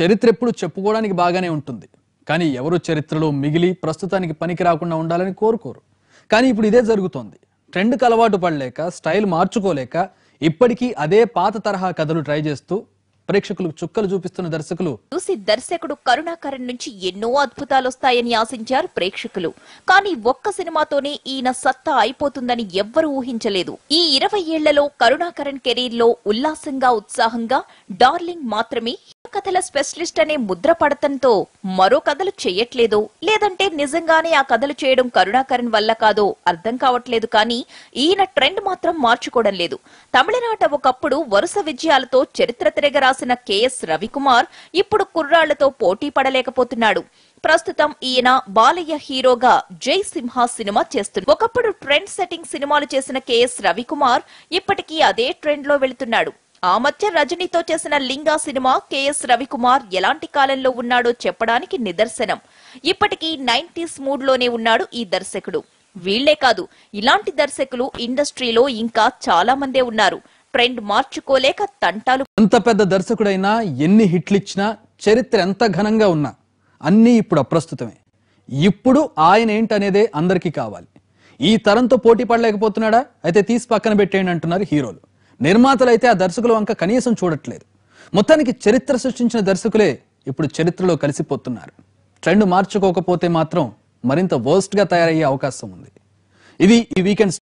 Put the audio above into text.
చరిత్ర ఎప్పుడు చెప్పుకోవడానికి బాగానే ఉంటుంది కానీ ఎవరు చరిత్రలో మిగిలి ప్రస్తుతానికి పనికి రాకుండా ఉండాలని కోరుకోరు కానీ ఇప్పుడు ఇదే జరుగుతోంది ట్రెండ్కి అలవాటు పడలేక స్టైల్ మార్చుకోలేక ఇప్పటికీ అదే పాత తరహా కథలు ట్రై చేస్తూ ప్రేక్షకులకు చుక్కలు చూపిస్తున్న దర్శకులు చూసి దర్శకుడు కరుణాకరణ్ నుంచి ఎన్నో అద్భుతాలొస్తాయని ఆశించారు ప్రేక్షకులు కానీ ఒక్క సినిమాతోనే ఈయన సత్తా అయిపోతుందని ఎవ్వరూ ఊహించలేదు ఈ ఇరవై ఏళ్లలో కరుణాకరణ్ కెరీర్ లో ఉల్లాసంగా ఉత్సాహంగా డార్లింగ్ మాత్రమే కథల స్పెషలిస్ట్ అనే ముద్ర పడతంతో మరో కథలు చెయ్యట్లేదో లేదంటే నిజంగానే ఆ కథలు చేయడం కరుణాకరణ్ వల్ల కాదో అర్థం కావట్లేదు కానీ ఈయన ట్రెండ్ మాత్రం మార్చుకోవడం లేదు తమిళనాట ఒకప్పుడు వరుస విజయాలతో చరిత్ర తిరగ రాసిన కెఎస్ రవికుమార్ ఇప్పుడు కుర్రాళ్లతో పోటీ పడలేకపోతున్నాడు ప్రస్తుతం ఈయన బాలయ్య హీరోగా జై సింహ సినిమా చేస్తున్నారు ఒకప్పుడు ట్రెండ్ సెట్టింగ్ సినిమాలు చేసిన కెఎస్ రవికుమార్ ఇప్పటికీ అదే ట్రెండ్ లో వెళుతున్నాడు ఆ మధ్య రజనీతో చేసిన లింగా సినిమా కెఎస్ రవికుమార్ ఎలాంటి కాలంలో ఉన్నాడో చెప్పడానికి నిదర్శనం ఇప్పటికీ నైన్టీస్ మూడ్ లోనే ఉన్నాడు ఈ దర్శకుడు వీళ్లే కాదు ఇలాంటి దర్శకులు ఇండస్ట్రీలో ఇంకా చాలా మందే ఉన్నారు ట్రెండ్ మార్చుకోలేక తంటాలు ఎంత పెద్ద దర్శకుడైనా ఎన్ని హిట్లు ఇచ్చినా చరిత్ర ఎంత ఘనంగా ఉన్నా అన్నీ ఇప్పుడు అప్రస్తుతమే ఇప్పుడు ఆయన ఏంటనేదే అందరికీ కావాలి ఈ తరంతో పోటీ పడలేకపోతున్నాడా అయితే తీసి పక్కన పెట్టేయండి అంటున్నారు హీరోలు నిర్మాతలు అయితే ఆ దర్శకుల వంక కనీసం చూడట్లేదు మొత్తానికి చరిత్ర సృష్టించిన దర్శకులే ఇప్పుడు చరిత్రలో కలిసిపోతున్నారు ట్రెండ్ మార్చుకోకపోతే మాత్రం మరింత వర్స్ట్ గా తయారయ్యే అవకాశం ఉంది ఇది ఈ వీకెండ్